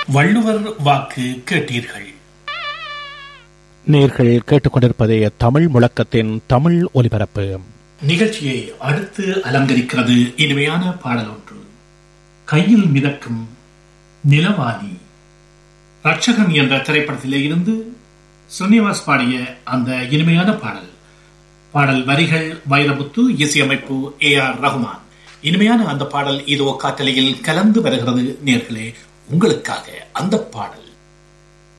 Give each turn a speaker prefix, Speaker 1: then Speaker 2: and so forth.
Speaker 1: வள்ளுவர் வாக்கு கேட்டீர்கள்
Speaker 2: நேர்கள் கேட்டுக்கொண்டிருப்பதே தமிழ் முழக்கத்தின் தமிழ் ஒலிபரப்பு
Speaker 1: நிகழ்ச்சியை அடுத்து அலங்கரிக்கிறது இனிமையான பாடல் ஒன்று கையில் மிதக்கும் நிலவாணி ரட்சகன் என்ற திரைப்படத்திலே இருந்து ஸ்ரீனிவாஸ் பாடிய அந்த இனிமையான பாடல் பாடல் வரிகள் வைரமுத்து இசையமைப்பு ஏ ஆர் ரகுமான் இனிமையான அந்த பாடல் இதோ காற்றலையில் கலந்து வருகிறது நேர்களே உங்களுக்காக அந்த பாடல்